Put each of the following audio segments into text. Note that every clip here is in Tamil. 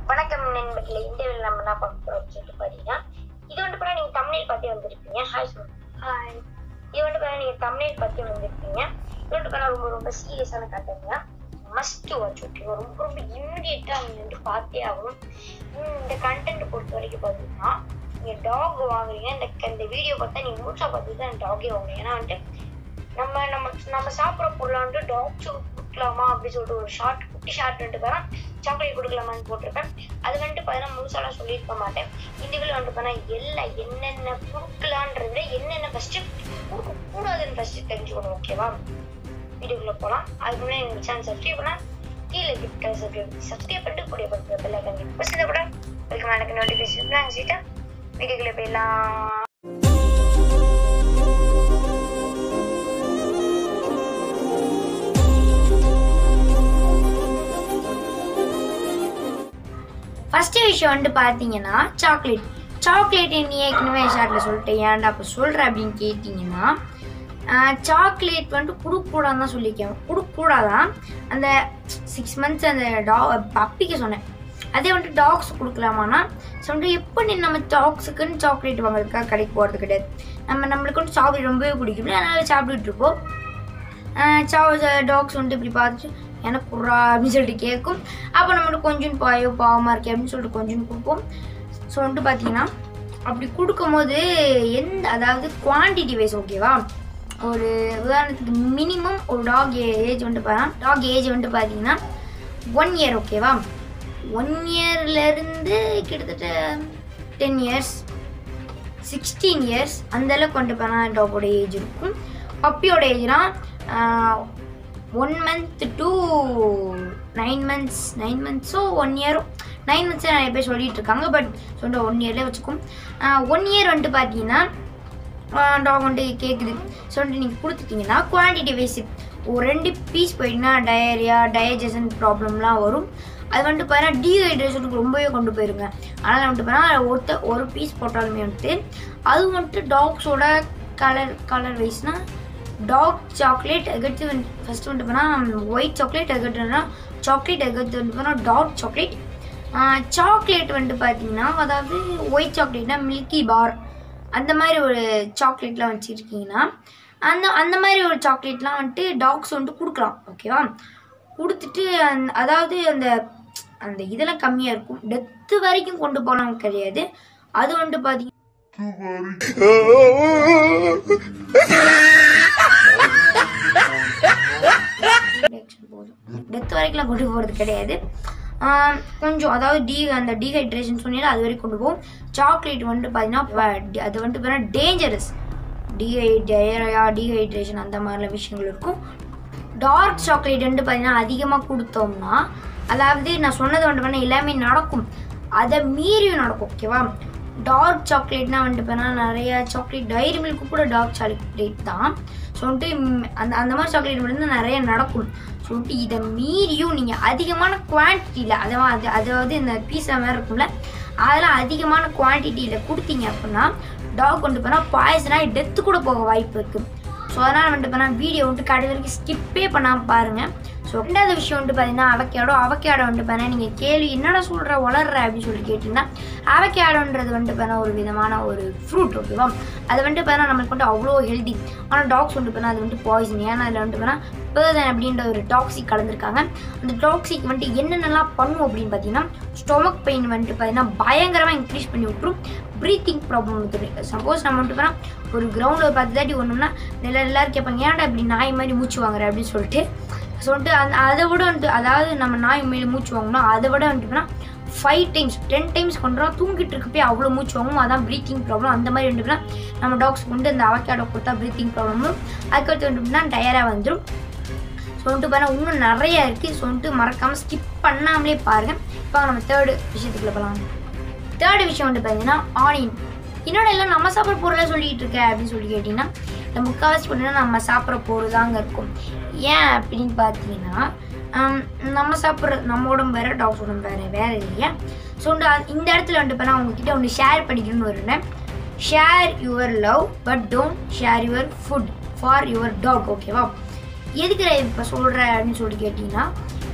வணக்கம் நண்பர்களே இந்த வீடியோ நம்ம என்ன பார்க்க போறோம் சொல்லிட்டு பார்த்தீங்கன்னா இது வந்து பார்த்தா நீங்க தமிழில் பார்த்து வந்திருப்பீங்க ஹாய் சார் ஹாய் இது வந்து பார்த்தா நீங்க தமிழில் பார்த்து வந்திருப்பீங்க இது வந்து பார்த்தா ரொம்ப ரொம்ப சீரியஸான கண்டென்ட்ங்க மஸ்ட் வாட்ச் ஓகேவா ரொம்ப ரொம்ப இம்மிடியட்டா நீங்க வந்து பார்த்தே ஆகணும் உம், இந்த கண்டென்ட் பொறுத்த வரைக்கும் பார்த்தீங்கன்னா நீங்க டாக் வாங்குறீங்க இந்த இந்த வீடியோ பார்த்தா நீங்க முழுசா பார்த்துட்டு தான் டாகே வாங்குறீங்க ஏன்னா வந்துட்டு நம்ம நம்ம நம்ம சாப்பிட்ற பொருளை வந்து டாக்ஸ் கொடுக்கலாமா அப்படின்னு சொல்லிட்டு ஒரு ஷார்ட் குட்டி ஷார்ட் வந்துட்டு பாரு சாக்லேட் கொடுக்கலாமான்னு போட்டிருப்பேன் அது வந்துட்டு பார்த்தீங்கன்னா முழுசாலாம் சொல்லியிருக்க மாட்டேன் இந்த வீடியோ வந்துட்டு பார்த்தா எல்லாம் என்னென்ன கொடுக்கலான்றத விட என்னென்ன ஃபஸ்ட்டு கொடுக்கக்கூடாதுன்னு ஃபஸ்ட்டு தெரிஞ்சுக்கணும் ஓகேவா வீடியோக்குள்ளே போகலாம் அதுக்கு முன்னாடி எங்கள் சேனல் சப்ஸ்கிரைப் பண்ணால் கீழே கிட்ட சப்ஸ்கிரைப் சப்ஸ்கிரைப் பண்ணிட்டு கூடிய பக்கத்தில் பெல் ஐக்கன் கிளிக் பண்ணி கூட வெல்கம் எனக்கு நோட்டிஃபிகேஷன் நினச்சிட்டு வீடியோக்குள்ளே போயிடலாம் ஃபஸ்ட்டு விஷயம் வந்துட்டு பார்த்தீங்கன்னா சாக்லேட் சாக்லேட் நீ ஏற்கனவே ஷார்ட்டில் சொல்லிட்டேன் ஏன்டா அப்போ சொல்கிற அப்படின்னு கேட்டிங்கன்னா சாக்லேட் வந்துட்டு கொடுக்கக்கூடாதுன்னு தான் சொல்லியிருக்கேன் கொடுக்கக்கூடாதான் அந்த சிக்ஸ் மந்த்ஸ் அந்த டா பப்பிக்கு சொன்னேன் அதே வந்துட்டு டாக்ஸ் கொடுக்கலாமான்னா சொல்லிட்டு எப்போ நீ நம்ம டாக்ஸுக்குன்னு சாக்லேட் வாங்குறதுக்காக கடைக்கு போகிறது கிடையாது நம்ம நம்மளுக்கு வந்து சாக்லேட் ரொம்பவே பிடிக்கும் அதனால் சாப்பிட்டுட்டு இருப்போம் டாக்ஸ் வந்துட்டு இப்படி பார்த்துட்டு எனக்கு குர்ரா அப்படின்னு சொல்லிட்டு கேட்கும் அப்போ நம்மளுக்கு கொஞ்சம் பாயோ பாவமாக இருக்கே அப்படின்னு சொல்லிட்டு கொஞ்சம் கொடுப்போம் ஸோ வந்துட்டு பார்த்தீங்கன்னா அப்படி கொடுக்கும்போது எந்த அதாவது குவான்டிட்டி வைஸ் ஓகேவா ஒரு உதாரணத்துக்கு மினிமம் ஒரு டாக் ஏஜ் வந்துட்டு பார்த்தா டாக் ஏஜ் வந்துட்டு பார்த்தீங்கன்னா ஒன் இயர் ஓகேவா ஒன் இயர்லேருந்து கிட்டத்தட்ட டென் இயர்ஸ் சிக்ஸ்டீன் இயர்ஸ் அந்த அளவுக்கு கொண்டு போனால் டாகோட ஏஜ் இருக்கும் பப்பியோட ஏஜ்னா one month to nine months nine மந்த்ஸோ ஒன் இயரோ நைன் மந்த்ஸ் நிறைய பேர் சொல்லிட்டு இருக்காங்க பட் சொல்லிட்டு ஒன் இயர்லேயே வச்சுக்கும் ஒன் இயர் வந்துட்டு பார்த்தீங்கன்னா டாக் வந்துட்டு கேட்குது சொல்லிட்டு நீங்கள் கொடுத்துட்டீங்கன்னா குவான்டிட்டி வைஸ் ஒரு ரெண்டு பீஸ் போயிட்டுனா டயரியா டயஜஷன் ப்ராப்ளம்லாம் வரும் அது வந்துட்டு பார்த்தீங்கன்னா டீஹைட்ரேஷனுக்கு ரொம்பவே கொண்டு போயிருங்க அதனால் வந்துட்டு பார்த்தீங்கன்னா ஒருத்த ஒரு பீஸ் போட்டாலுமே வந்துட்டு அது வந்துட்டு டாக்ஸோட கலர் கலர் வைஸ்னால் டாக் சாக்லேட் அதுக்கடுத்து வந்து ஃபஸ்ட்டு வந்துட்டு போனால் ஒயிட் சாக்லேட் அதுக்கடுத்துனா சாக்லேட் அதுக்கடுத்து வந்து போனால் டார்க் சாக்லேட் சாக்லேட் வந்துட்டு பார்த்தீங்கன்னா அதாவது ஒயிட் சாக்லேட்னா மில்கி பார் அந்த மாதிரி ஒரு சாக்லேட்லாம் வச்சுருக்கீங்கன்னா அந்த அந்த மாதிரி ஒரு சாக்லேட்லாம் வந்துட்டு டாக்ஸ் வந்துட்டு கொடுக்கலாம் ஓகேவா கொடுத்துட்டு அந்த அதாவது அந்த அந்த இதெல்லாம் கம்மியாக இருக்கும் டெத்து வரைக்கும் கொண்டு போனவங்க கிடையாது அது வந்துட்டு பார்த்தீங்கன்னா டெத் வரைக்கும்லாம் கொண்டு போகிறது கிடையாது ஆம், கொஞ்சம் அதாவது டீ அந்த டீஹைட்ரேஷன் சொன்னீங்கன்னா அது வரைக்கும் கொண்டு போகும் சாக்லேட் வந்துட்டு பார்த்தீங்கன்னா வ- அது வந்துட்டு பார்த்தீங்கன்னா டேஞ்சரஸ் டீஹை டயரியா டீஹைட்ரேஷன் அந்த மாதிரிலாம் விஷயங்கள் இருக்கும் டார்க் சாக்லேட் வந்துட்டு பார்த்தீங்கன்னா அதிகமாக கொடுத்தோம்னா அதாவது நான் சொன்னது வந்துட்டு பார்த்தீங்கன்னா எல்லாமே நடக்கும் அதை மீறியும் நடக்கும் ஓகேவா டார்க் சாக்லேட்னா வந்துட்டு பார்த்தீங்கன்னா நிறைய சாக்லேட் டைரி மில்க்கு கூட டார்க் சாக்லேட் தான் ஸோ வந்துட்டு ம், அந்த அந்த மாதிரி சாக்லேட் வந்து நிறைய நடக்கும் ஸோ வந்துட்டு இதை மீறியும் நீங்கள் அதிகமான குவான்டிட்டியில் அதாவது அதாவது இந்த பீஸா மாதிரி இருக்கும்ல அதெல்லாம் அதிகமான குவான்டிட்டியில் கொடுத்தீங்க அப்படின்னா டாக் கொண்டு போனால் பாய்சனாக டெத்து கூட போக வாய்ப்பு இருக்குது ஸோ அதனால் வந்துட்டு பார்த்தா வீடியோ வந்துட்டு கடைசி வரைக்கும் ஸ்கிப்பே பண்ணாமல் பாருங்கள் ஸோ ரெண்டாவது விஷயம் வந்துட்டு பார்த்தீங்கன்னா அவக்கேடோ அவக்கேடோ வந்துட்டு பார்த்தீங்கன்னா நீங்கள் கேள்வி என்னடா சொல்கிற வளர்ற அப்படின்னு சொல்லி கேட்டிங்கன்னா அவக்கேடோன்றது வந்துட்டு பார்த்தா ஒரு விதமான ஒரு ஃப்ரூட் ஓகேவா அது வந்துட்டு பார்த்தா நம்மளுக்கு வந்துட்டு அவ்வளோ ஹெல்தி ஆனால் டாக்ஸ் வந்துட்டு பார்த்தா அது வந்துட்டு பாய்சன் ஏன்னா அதில் வந்துட்டு பார்த்தா பேர்தன் அப்படின்ற ஒரு டாக்ஸிக் கலந்துருக்காங்க அந்த டாக்ஸிக் வந்துட்டு என்னென்னலாம் பண்ணும் அப்படின்னு பார்த்தீங்கன்னா ஸ்டொமக் பெயின் வந்துட்டு பார்த்தீங்கன்னா பயங்கரமாக இன்க்ரீஸ் பண்ணி விட்டுரும் ப்ரீத்திங் ப்ராப்ளம் வந்துட்டு சப்போஸ் நம்ம வந்துட்டு பார்த்தா ஒரு கிரவுண்டில் ஒரு பத்து தாட்டி ஒன்றுனா எல்லாரும் எல்லாரும் கேட்பாங்க ஏன்டா இப்படி நாய் மாதிரி மூச்சு வாங்குற அப்படின்னு சொல்லிட்டு சொல்லிட்டு அந்த அதை விட வந்துட்டு அதாவது நம்ம நாய் மேலே மூச்சு வாங்கணும் அதை விட வந்துட்டுனா ஃபைவ் டைம்ஸ் டென் டைம்ஸ் கொண்டுறோம் தூங்கிட்டு இருக்கப்பே அவ்வளோ மூச்சு வாங்கும் அதான் ப்ரீத்திங் ப்ராப்ளம் அந்த மாதிரி வந்துட்டுனா நம்ம டாக்ஸ்க்கு வந்து அந்த அவக்காடோ கொடுத்தா ப்ரீத்திங் ப்ராப்ளம் வரும் அதுக்கடுத்து வந்துட்டுனா டயராக வந்துடும் ஸோ வந்துட்டு பாருங்க இன்னும் நிறைய இருக்குது ஸோ வந்துட்டு மறக்காமல் ஸ்கிப் பண்ணாமலே பாருங்கள் இப்போ நம்ம தேர்டு விஷயத்துக்குள்ள போகலாம் தேர்டு விஷயம் வந்து பார்த்தீங்கன்னா ஆனியன் என்னோட எல்லாம் நம்ம சாப்பிட்ற பொருளை சொல்லிட்டு இருக்க அப்படின்னு சொல்லி கேட்டிங்கன்னா இந்த முக்கால்வாசி பார்த்தீங்கன்னா நம்ம சாப்பிட்ற பொருள் தாங்க இருக்கும் ஏன் அப்படின்னு பார்த்தீங்கன்னா ஆம், நம்ம சாப்பிட்ற நம்ம உடம்பு வேறு டாக்ஸ் உடம்பு வேறு வேறு இல்லையா ஸோ இந்த இடத்துல வந்துட்டு இப்போ நான் உங்ககிட்ட ஒன்று ஷேர் பண்ணிக்கணும்னு வருவேன் share your love but don't share your food for your dog ஓகேவா எதுக்கு நான் இப்போ சொல்கிறேன் அப்படின்னு சொல்லி கேட்டிங்கன்னா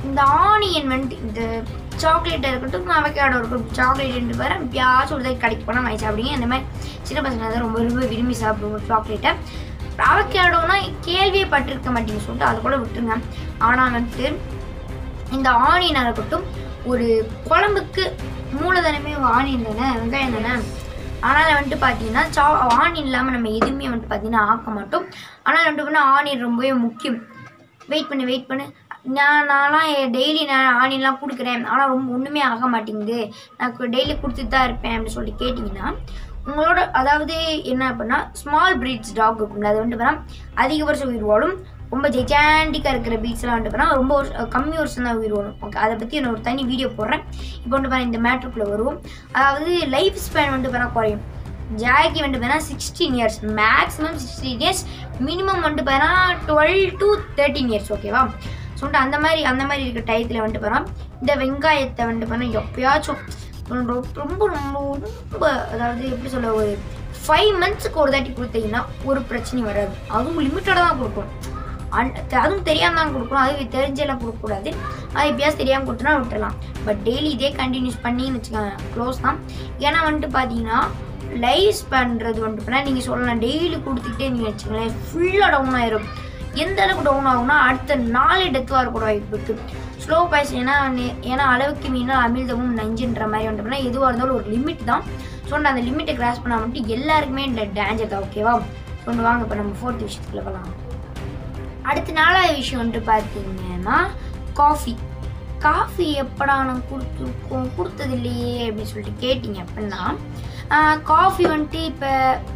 இந்த ஆனியன் வந்துட்டு இந்த சாக்லேட்டாக இருக்கட்டும் அவக்காடோ இருக்கட்டும் சாக்லேட் வேறு எப்பயாச்சும் ஒரு தடவை கடைக்கு போனால் வாங்கி சாப்பிடுங்க அந்த மாதிரி சின்ன பசங்க தான் ரொம்ப ரொம்ப விரும்பி சாப்பிடுவோம் சாக்லேட்டை அவக்காடோனா கேள்வியே பட்டிருக்க மாட்டீங்க சொல்லிட்டு அதை கூட விட்டுருங்க ஆனால் வந்துட்டு இந்த ஆனியனாக இருக்கட்டும் ஒரு குழம்புக்கு மூலதனமே ஆனியன் தானே வெங்காயம் தானே ஆனால் வந்துட்டு பார்த்தீங்கன்னா சா ஆனியன் இல்லாமல் நம்ம எதுவுமே வந்துட்டு பார்த்தீங்கன்னா ஆக்க மாட்டோம் ஆனால் வந்துட்டு பார்த்தீங்கன்னா ஆனியன் ரொம்பவே முக்கியம் வெயிட் பண்ணு வெயிட் பண்ணு நான் நான்லாம் டெய்லி நான் ஆனியன்லாம் கொடுக்குறேன் ஆனால் ரொம்ப ஒன்றுமே ஆக மாட்டேங்குது நான் டெய்லி கொடுத்துட்டு தான் இருப்பேன் அப்படின்னு சொல்லிட்டு கேட்டிங்கன்னா உங்களோட அதாவது என்ன அப்படின்னா ஸ்மால் பிரீட்ஸ் டாக் இருக்கும்ல அது வந்துட்டு பார்த்தா அதிக வருஷம் உயிர் வாழும் ரொம்ப ஜெஜாண்டிக்காக இருக்கிற பீட்ஸ்லாம் வந்துட்டு பார்த்தா ரொம்ப வருஷம் கம்மி வருஷம் தான் உயிர் வாழும் ஓகே அதை பற்றி நான் ஒரு தனி வீடியோ போடுறேன் இப்போ வந்துட்டு பார்த்தா இந்த மேட்ருக்குள்ளே வருவோம் அதாவது லைஃப் ஸ்பேன் வந்துட்டு பார்த்தா குறையும் ஜாக்கி வந்துட்டு பார்த்தா sixteen years maximum sixteen years minimum வந்துட்டு பார்த்தா டுவெல் டு தேர்ட்டீன் இயர்ஸ் ஓகேவா சொல்லிட்டு அந்த மாதிரி அந்த மாதிரி இருக்க டயத்தில் வந்துட்டு பார்த்தா இந்த வெங்காயத்தை வந்துட்டு பார்த்தா எப்பயாச்சும் ரொம்ப ரொம்ப ரொம்ப ரொம்ப அதாவது எப்படி சொல்ல ஒரு ஃபைவ் மந்த்ஸ்க்கு ஒரு தாட்டி கொடுத்தீங்கன்னா ஒரு பிரச்சனையும் வராது அதுவும் லிமிட்டடாக தான் கொடுக்கணும் அன் அதுவும் தெரியாமல் தான் கொடுக்கணும் அது தெரிஞ்செல்லாம் கொடுக்கக்கூடாது அது எப்பயாச்சும் தெரியாமல் கொடுத்தனா விட்டுறலாம் பட் டெய்லி இதே கண்டினியூஸ் பண்ணின்னு வச்சுக்கோங்க க்ளோஸ் தான் ஏன்னா வந்துட்டு பார்த்தீங்கன்னா லைஸ் பண்ணுறது வந்துட்டு பண்ணால் நீங்கள் சொல்லலாம் டெய்லி கொடுத்துக்கிட்டே நீங்கள் வச்சுக்கோங்களேன் ஃபுல்லாக டவுன் ஆயிரும் எந்த அளவுக்கு டவுன் ஆகும்னா அடுத்த நாளே டெத்தாக இருக்க கூட வாய்ப்பு இருக்குது ஸ்லோ பாய்ஸ் ஏன்னா நெ- ஏன்னா அளவுக்கு மீனா அமிழ்தமும் நஞ்சுன்ற மாதிரி வந்துட்டுனா எதுவாக இருந்தாலும் ஒரு லிமிட் தான் ஸோ அந்த லிமிட்டை கிராஸ் பண்ணால் மட்டும் எல்லாருக்குமே இந்த டேஞ்சர் தான் ஓகேவா ஸோ வாங்க இப்போ நம்ம ஃபோர்த் விஷயத்துக்குள்ள போகலாம் அடுத்த நாலாவது விஷயம் வந்துட்டு பார்த்தீங்கன்னா காஃபி காஃபி எப்படா நான் கொடுத்துருக்கோம் கொடுத்தது இல்லையே அப்படின்னு சொல்லிட்டு கேட்டிங்க அப்படின்னா காஃபி வந்துட்டு இப்போ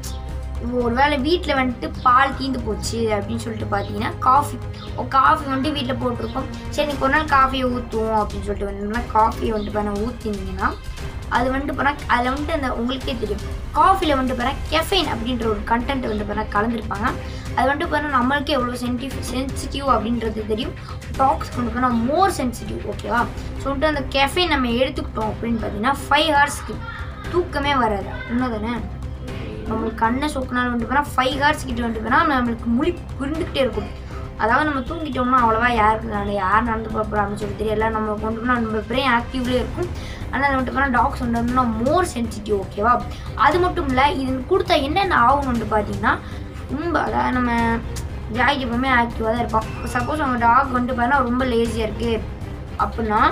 ஒரு வேளை வீட்டில் வந்துட்டு பால் தீந்து போச்சு அப்படின்னு சொல்லிட்டு பார்த்தீங்கன்னா காஃபி காஃபி வந்துட்டு வீட்டில் போட்டிருக்கோம் சரி இன்னைக்கு ஒரு நாள் காஃபியை ஊற்றுவோம் அப்படின்னு சொல்லிட்டு வந்தோம்னா காஃபியை வந்துட்டு பண்ண ஊற்றினீங்கன்னா அது வந்துட்டு பண்ணால் அதில் வந்துட்டு அந்த உங்களுக்கே தெரியும் காஃபியில் வந்துட்டு பண்ணால் கெஃபைன் அப்படின்ற ஒரு கண்டென்ட் வந்துட்டு பண்ணால் கலந்துருப்பாங்க அது வந்துட்டு பண்ணால் நம்மளுக்கே எவ்வளோ சென்டிவ் சென்சிட்டிவ் அப்படின்றது தெரியும் டாக்ஸ் கொண்டு போனால் மோர் சென்சிட்டிவ் ஓகேவா ஸோ வந்துட்டு அந்த கெஃபைன் நம்ம எடுத்துக்கிட்டோம் அப்படின்னு பார்த்தீங்கன்னா ஃபைவ் ஹவர்ஸ்க்கு தூக்கமே வராது உண்மைதானே நம்மளுக்கு கண்ணை சொக்குனாலும் வந்துட்டு போனால் ஃபைவ் ஹவர்ஸ் கிட்ட வந்துட்டு போனால் நம்மளுக்கு முழி புரிந்துக்கிட்டே இருக்கும் அதாவது நம்ம தூங்கிட்டோம்னா அவ்வளோவா யாருக்கு நான் யார் நடந்து போகிறோம் அப்படின்னு சொல்லி தெரியல நம்ம கொண்டு போனால் நம்ம பிரெயின் ஆக்டிவ்லேயே இருக்கும் ஆனால் வந்துட்டு போனால் டாக்ஸ் வந்துட்டுனா மோர் சென்சிட்டிவ் ஓகேவா அது மட்டும் இல்லை இது கொடுத்தா என்னென்ன ஆகும் வந்து பார்த்தீங்கன்னா ரொம்ப அதாவது நம்ம ஜாய்க்கு எப்பவுமே ஆக்டிவாக தான் இருப்போம் சப்போஸ் அவங்க டாக் வந்துட்டு பார்த்தா ரொம்ப லேசியாக இருக்குது அப்படின்னா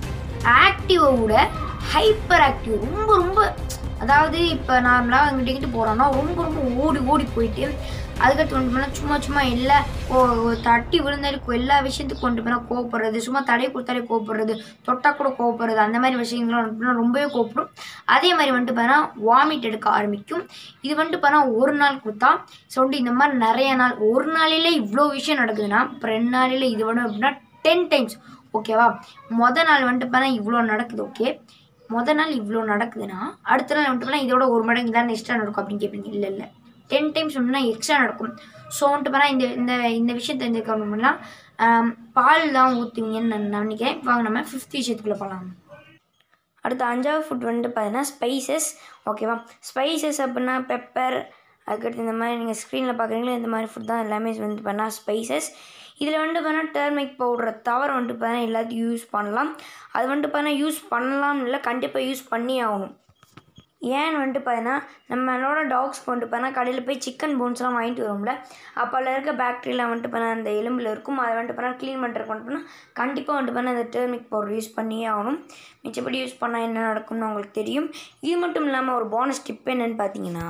ஆக்டிவை விட ஹைப்பர் ஆக்டிவ் ரொம்ப ரொம்ப அதாவது இப்போ நார்மலாக அங்கிட்ட போகிறோன்னா ரொம்ப ரொம்ப ஓடி ஓடி போயிட்டு அதுக்கடுத்து கொண்டு போனால் சும்மா சும்மா எல்லா ஓ ஓ, தட்டி விழுந்தாலும் கொ- எல்லா விஷயத்துக்கும் கொண்டு போனால் கோவப்படுறது சும்மா தடை கொடுத்தாலே கோவப்படுறது தொட்டா கூட கோவப்படுறது அந்த மாதிரி விஷயங்கள்லாம் வந்துட்டு போனா ரொம்பவே கோவப்படும் அதே மாதிரி வந்துட்டு பார்த்தா வாமிட் எடுக்க ஆரம்பிக்கும் இது வந்துட்டு பார்த்தா ஒரு நாள் கொடுத்தா ஸோ வந்துட்டு இந்த மாதிரி நிறைய நாள் ஒரு நாளிலே இவ்வளோ விஷயம் நடக்குதுன்னா இப்போ ரெண்டு நாளில் இது வேணும் அப்படின்னா டென் டைம்ஸ் ஓகேவா மொதல் நாள் வந்துட்டு பார்த்தா இவ்வளோ நடக்குது ஓகே மொதல் நாள் இவ்வளோ நடக்குதுன்னா அடுத்த நாள் வந்துட்டு பார்த்தா இதோட ஒரு மடங்கு தான் எக்ஸ்ட்ரா நடக்கும் அப்படின்னு கேட்பீங்க இல்லை இல்லை டென் டைம்ஸ் வந்துன்னா எக்ஸ்ட்ரா நடக்கும் ஸோ வந்துட்டு பார்த்தா இந்த இந்த இந்த விஷயம் தெரிஞ்சுக்கணும்னா ஆம், பால் தான் ஊற்றுவீங்கன்னு நான் நினைக்கிறேன் வாங்க நம்ம ஃபிஃப்த் விஷயத்துக்குள்ளே போகலாம் அடுத்த அஞ்சாவது ஃபுட் வந்துட்டு பார்த்தீங்கன்னா ஸ்பைசஸ் ஓகேவா ஸ்பைசஸ் அப்படின்னா பெப்பர் அதுக்கடுத்து இந்த மாதிரி நீங்கள் ஸ்க்ரீனில் பார்க்குறீங்களா இந்த மாதிரி ஃபுட் தான் எல்லாமே வந்து பண்ணால் ஸ்பைசஸ் இதில் வந்துட்டு பார்த்தா டர்மிக் பவுடரை தவிர வந்துட்டு பார்த்தா எல்லாத்தையும் யூஸ் பண்ணலாம் அது வந்துட்டு பார்த்தா யூஸ் பண்ணலாம்னு இல்லை கண்டிப்பாக யூஸ் பண்ணி ஆகணும் ஏன்னு வந்துட்டு பார்த்தீங்கன்னா நம்மளோட டாக்ஸ்க்கு வந்துட்டு பார்த்தா கடையில் போய் சிக்கன் போன்ஸ்லாம் வாங்கிட்டு வரோம்ல அப்போ அதில் இருக்க பாக்டீரியா வந்துட்டு பார்த்தா அந்த எலும்பில் இருக்கும் அதை வந்துட்டு பார்த்தா க்ளீன் பண்ணுறதுக்கு வந்துட்டு பார்த்தா கண்டிப்பாக வந்துட்டு பார்த்தா அந்த டர்மிக் பவுடர் யூஸ் பண்ணியே ஆகணும் மிச்சப்படி யூஸ் பண்ணால் என்ன நடக்கும்னு உங்களுக்கு தெரியும் இது மட்டும் இல்லாமல் ஒரு போனஸ் டிப் என்னன்னு பார்த்தீங்கன்னா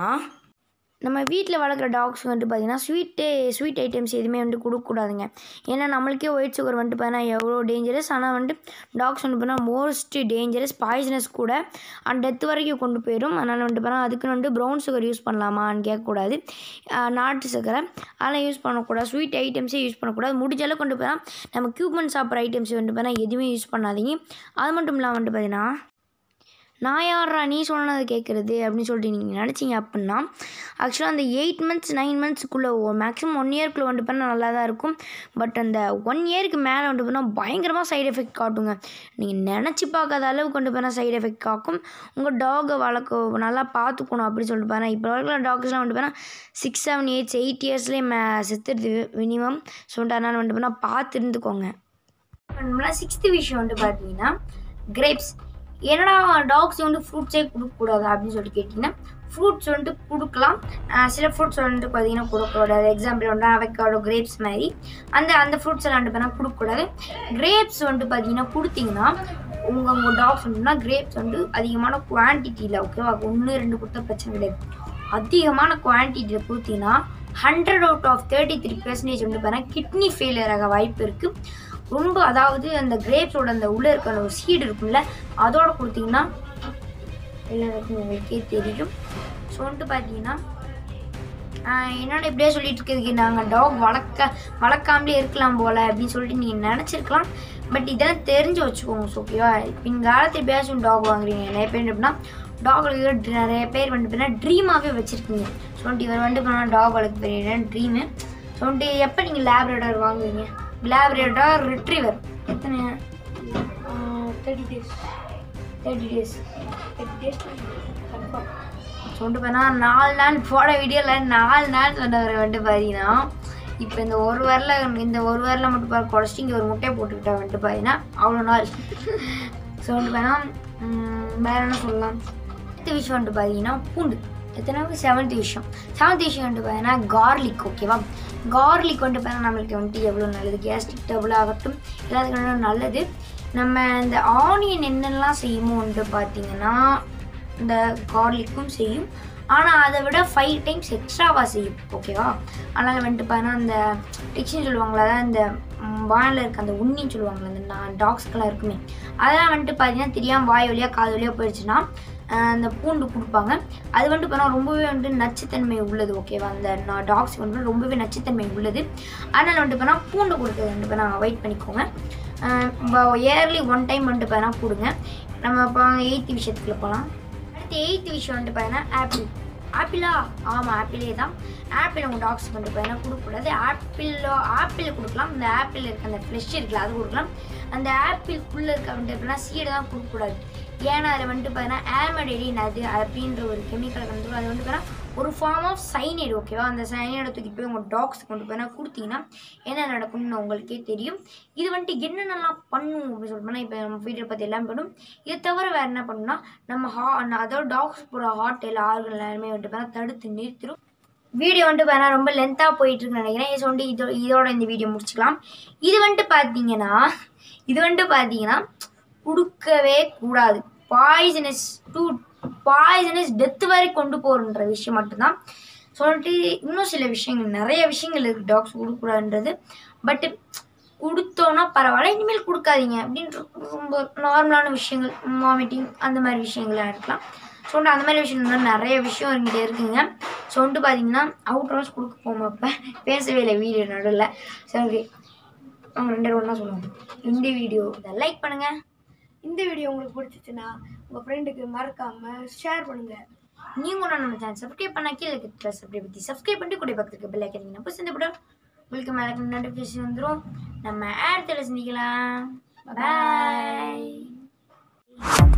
நம்ம வீட்டில் வளர்க்குற டாக்ஸ் வந்துட்டு பார்த்தீங்கன்னா ஸ்வீட்டு ஸ்வீட் ஐட்டம்ஸ் எதுவுமே வந்துட்டு கொடுக்கக்கூடாதுங்க ஏன்னா நம்மளுக்கே ஒயிட் சுகர் வந்துட்டு பார்த்தீங்கன்னா எவ்வளோ டேஞ்சரஸ் ஆனால் வந்துட்டு டாக்ஸ் வந்துட்டு பார்த்தா மோஸ்ட் டேஞ்சரஸ் பாய்சனஸ் கூட அண்ட் டெத் வரைக்கும் கொண்டு போயிடும் அதனால் வந்துட்டு பார்த்தா அதுக்குன்னு வந்துட்டு ப்ரௌன் சுகர் யூஸ் பண்ணலாமான்னு கேட்கக்கூடாது ஆஹ் நாட்டு சக்கரை அதெல்லாம் யூஸ் பண்ணக்கூடாது ஸ்வீட் ஐட்டம்ஸே யூஸ் பண்ணக்கூடாது முடிஞ்ச அளவுக்கு கொண்டு போனால் நம்ம கியூபன் சாப்பிட்ற ஐட்டம்ஸ் வந்துட்டு பார்த்தா எதுவுமே யூஸ் பண்ணாதீங்க அது மட்டும் இல்லாமல் வந்துட்டு பார்த்தீங்கன்னா நான் யாரா நீ சொன்னதை கேட்குறது அப்படின்னு சொல்லிட்டு நீங்கள் நினச்சிங்க அப்படின்னா ஆக்சுவலாக அந்த எயிட் மந்த்ஸ் நைன் மந்த்ஸ்க்குள்ளே மேக்ஸிமம் ஒன் இயர்க்குள்ளே வந்துட்டு பண்ணால் நல்லா தான் இருக்கும் பட் அந்த ஒன் இயருக்கு மேலே வந்துட்டு பண்ணால் பயங்கரமாக சைடு எஃபெக்ட் காட்டுங்க நீங்கள் நினச்சி பார்க்காத அளவுக்கு கொண்டு போனால் சைடு எஃபெக்ட் காக்கும் உங்கள் டாகை வளர்க்க நல்லா பார்த்துக்கணும் அப்படின்னு சொல்லிட்டு பாருங்க இப்போ வளர்க்குற டாக்ஸ்லாம் வந்துட்டு போனால் சிக்ஸ் செவன் எயிட்ஸ் எயிட் இயர்ஸ்லேயே மே செத்துடுது மினிமம் ஸோ அதனால் வந்துட்டு போனால் பார்த்து இருந்துக்கோங்க சிக்ஸ்த்து விஷயம் வந்து பார்த்தீங்கன்னா கிரேப்ஸ் என்னடா டாக்ஸ் வந்து ஃப்ரூட்ஸே கொடுக்கக்கூடாது அப்படின்னு சொல்லிட்டு கேட்டிங்கன்னா ஃப்ரூட்ஸ் வந்துட்டு கொடுக்கலாம் அஹ் சில ஃப்ரூட்ஸ் வந்துட்டு பார்த்தீங்கன்னா கொடுக்கக்கூடாது எக்ஸாம்பிள் வந்து அவக்காடோ கிரேப்ஸ் மாதிரி அந்த அந்த ஃப்ரூட்ஸ் எல்லாம் வந்துட்டு பார்த்தா கொடுக்கக்கூடாது கிரேப்ஸ் வந்துட்டு பார்த்தீங்கன்னா கொடுத்தீங்கன்னா உங்கள் உங்கள் டாக்ஸ் வந்துட்டுனா கிரேப்ஸ் வந்து அதிகமான குவான்டிட்டியில் ஓகேவா ஒன்று ரெண்டு கொடுத்தா பிரச்சனை கிடையாது அதிகமான குவான்டிட்டியில் கொடுத்தீங்கன்னா hundred out of thirty three percentage வந்து பார்த்தீங்கன்னா கிட்னி ஃபெயிலியர் ஆக வாய்ப்பு இருக்குது ரொம்ப அதாவது அந்த கிரேப்ஸோட அந்த உள்ளே இருக்க அந்த ஒரு சீடு இருக்கும்ல அதோட கொடுத்தீங்கன்னா எல்லாருக்கும் உங்களுக்கே தெரியும் ஸோ வந்துட்டு பார்த்தீங்கன்னா ஆஹ் என்னோட இப்படியே சொல்லிட்டு இருக்கிறதுக்கு நாங்கள் டாக் வளர்க்க வளர்க்காமலே இருக்கலாம் போல அப்படின்னு சொல்லிட்டு நீங்கள் நினச்சிருக்கலாம் பட் இதெல்லாம் தெரிஞ்சு வச்சுக்கோங்க ஓகேவா பின்காலத்தில் எப்படியாச்சும் டாக் வாங்குறீங்க நிறைய பேர் எப்படின்னா டாக் வளர்க்குற நிறைய பேர் வந்துட்டு பார்த்தீங்கன்னா ட்ரீமாகவே வச்சுருக்கீங்க ஸோ வந்துட்டு இவர் வந்துட்டு பண்ணால் டாக் வளர்க்க பெரிய ட்ரீமு ஸோ வந்துட்டு எப்போ நீங்கள் லேப்ரேட்டர் வாங்குவீங்க லேப்ரேட்டர் ரிட்ரீவர் எத்தனை thirty days thirty days thirty days confirm சொல்லிட்டு போனால் நாலு நாள் போட வீடியோவில் நாலு நாள் சொன்னவர் வந்துட்டு பார்த்தீங்கன்னா இப்போ இந்த ஒரு வாரில் இந்த ஒரு வாரில் மட்டும் பாரு குறைச்சிட்டு இங்கே ஒரு முட்டையை போட்டுக்கிட்டா வந்துட்டு பார்த்தீங்கன்னா அவ்வளோ நாள் ஸோ வந்துட்டு போனால் வேறு என்ன சொல்லலாம் அடுத்த விஷயம் வந்துட்டு பார்த்தீங்கன்னா பூண்டு எத்தனாவது செவன்த் விஷயம் செவன்த் விஷயம் வந்துட்டு பார்த்தீங்கன்னா கார்லிக் ஓகேவா கார்லிக் வந்துட்டு பார்த்தீங்கன்னா நம்மளுக்கு வந்துட்டு எவ்வளோ நல்லது கேஸ்ட்ரிக் டபுள் ஆகட்டும் எல்லாத்துக்கும் நல்லது நம்ம இந்த ஆனியன் என்னெல்லாம் செய்யுமோ வந்துட்டு பார்த்தீங்கன்னா இந்த கார்லிக்கும் செய்யும் ஆனால் அதை விட ஃபைவ் டைம்ஸ் எக்ஸ்ட்ராவாக செய்யும் ஓகேவா அதனால் வந்துட்டு பார்த்தீங்கன்னா அந்த டிக்ஷன் சொல்லுவாங்களா அதான் இந்த வானில் இருக்க அந்த உண்ணின்னு சொல்லுவாங்களே அந்த டாக்ஸ்க்கெல்லாம் இருக்குமே அதெல்லாம் வந்துட்டு பார்த்தீங்கன்னா தெரியாமல் வாய் வழியாக காது வழியாக போயிடுச்சுன்னா ஆஹ் அந்த பூண்டு கொடுப்பாங்க அது வந்துட்டு பார்த்தா ரொம்பவே வந்துட்டு நச்சுத்தன்மை உள்ளது ஓகேவா அந்த டாக்ஸ் வந்து ரொம்பவே நச்சுத்தன்மை உள்ளது அதனால் வந்துட்டு பார்த்தா பூண்டு கொடுக்குறது வந்துட்டு பார்த்தா அவாய்ட் பண்ணிக்கோங்க இயர்லி ஒன் டைம் வந்துட்டு பார்த்தா கொடுங்க நம்ம இப்போ எயித்து விஷயத்துக்குள்ள போகலாம் அடுத்து எயித்து விஷயம் வந்துட்டு பார்த்தீங்கன்னா ஆப்பிள் ஆப்பிளா ஆமாம் ஆப்பிளே தான் ஆப்பிள் உங்கள் டாக்ஸ்க்கு வந்துட்டு பார்த்தீங்கன்னா கொடுக்கக்கூடாது ஆப்பிளோ ஆப்பிள் கொடுக்கலாம் இந்த ஆப்பிள் இருக்க அந்த ஃப்ளெஷ் இருக்குல்ல அது கொடுக்கலாம் அந்த ஆப்பிள்குள்ளே இருக்க வந்துட்டு பார்த்தீங்கன்னா சீடை தான் கொடுக்கக்கூடாது ஏன்னா அதில் வந்துட்டு பார்த்தீங்கன்னா ஆமடெடின் அது அப்படின்ற ஒரு கெமிக்கல் வந்து அது வந்துட்டு பார்த்தீங்கன்னா ஒரு ஃபார்ம் ஆஃப் சைனைடு ஓகேவா அந்த சைனைடை தூக்கிட்டு போய் உங்கள் டாக்ஸ் கொண்டு போய் கொடுத்தீங்கன்னா என்ன நடக்கும்னு உங்களுக்கே தெரியும் இது வந்துட்டு என்னென்னலாம் பண்ணும் அப்படின்னு சொல்லிட்டு இப்போ நம்ம வீடியோ பற்றி எல்லாம் பண்ணும் இதை தவிர வேறு என்ன பண்ணுன்னா நம்ம ஹா அதோட டாக்ஸ் போகிற ஹார்ட் எல்லா ஆர்கன் எல்லாருமே வந்துட்டு பார்த்தா தடுத்து நிறுத்திடும் வீடியோ வந்துட்டு பார்த்தா ரொம்ப லென்த்தாக போயிட்டுருக்குன்னு நினைக்கிறேன் இது வந்துட்டு இதோ இதோட இந்த வீடியோ முடிச்சுக்கலாம் இது வந்துட்டு பார்த்தீங்கன்னா இது வந்துட்டு பார்த்தீங்கன்னா கொடுக்கவே கூடாது பாய்சனஸ் டூ பாய்சனஸ் டெத் வரை கொண்டு போகிறன்ற விஷயம் மட்டும்தான் ஸோ வந்துட்டு இன்னும் சில விஷயங்கள் நிறைய விஷயங்கள் இருக்குது டாக்ஸ் கொடுக்கக்கூடாதுன்றது பட்டு கொடுத்தோன்னா பரவாயில்ல இனிமேல் கொடுக்காதீங்க அப்படின்ற ரொம்ப நார்மலான விஷயங்கள் வாமிட்டிங் அந்த மாதிரி விஷயங்கள்லாம் இருக்கலாம் ஸோ வந்துட்டு அந்த மாதிரி விஷயம் இன்னும் நிறைய விஷயம் என்கிட்ட இருக்குங்க ஸோ வந்துட்டு பார்த்தீங்கன்னா அவுட் ஹவுஸ் கொடுக்க போகும் அப்போ பேசவே இல்லை வீடியோ நடுவில் சரி அவங்க ரெண்டு பேரும் ஒன்றா சொல்லுவாங்க இந்த வீடியோ லைக் பண்ணுங்கள் இந்த வீடியோ உங்களுக்கு பிடிச்சிச்சுன்னா உங்கள் ஃப்ரெண்டுக்கு மறக்காமல் ஷேர் பண்ணுங்கள் நீங்கள் ஒன்றும் நம்ம சேனல் சப்ஸ்கிரைப் பண்ண கீழே இருக்க சப்ஸ்கிரைப் பற்றி சப்ஸ்கிரைப் பண்ணிட்டு கூட பக்கத்துக்கு பெல் ஐக்கன் நம்ம சேர்ந்துவிடும் உங்களுக்கு மேலே நோட்டிஃபிகேஷன் வந்துடும் நம்ம அடுத்த சந்திக்கலாம் பாய்